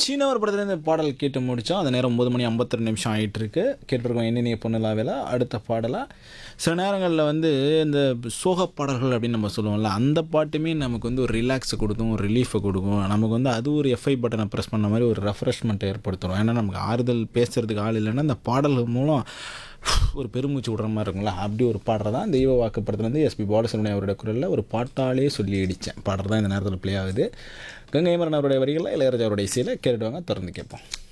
சீனவர் படத்துலேருந்து பாடல் கேட்டு முடித்தோம் அந்த நேரம் ஒம்பது மணி ஐம்பத்தி நிமிஷம் ஆகிட்டு இருக்கு கேட்டிருக்கோம் என்னென்ன பொண்ணுலாவில் அடுத்த பாடலாக சில நேரங்களில் வந்து இந்த சோக பாடல்கள் அப்படின்னு நம்ம சொல்லுவோம்ல அந்த பாட்டுமே நமக்கு வந்து ஒரு ரிலாக்ஸை கொடுக்கும் ஒரு ரிலீஃபை கொடுக்கும் நமக்கு வந்து அது ஒரு எஃப்ஐ பட்டனை ப்ரெஸ் பண்ண மாதிரி ஒரு ரெஃப்ரெஷ்மெண்ட்டை ஏற்படுத்தும் ஏன்னா நமக்கு ஆறுதல் பேசுறதுக்கு ஆள் இல்லைன்னா அந்த பாடல்கள் மூலம் ஒரு பெருமூச்சு விடுற மாதிரி இருக்கும்ல அப்படி ஒரு பாடுறது தான் தெய்வ வாக்கு படத்துலேருந்து எஸ்பி பாலசுப்ரமணியம் அவருடைய குரலில் ஒரு பாட்டாலே சொல்லி அடித்தேன் பாடுறது தான் இந்த நேரத்தில் ப்ளே ஆகுது கங்கை மரன் அவருடைய வரிகளில் இளையராஜா அவருடைய இசையில் கேட்டுவாங்க திறந்து கேட்போம்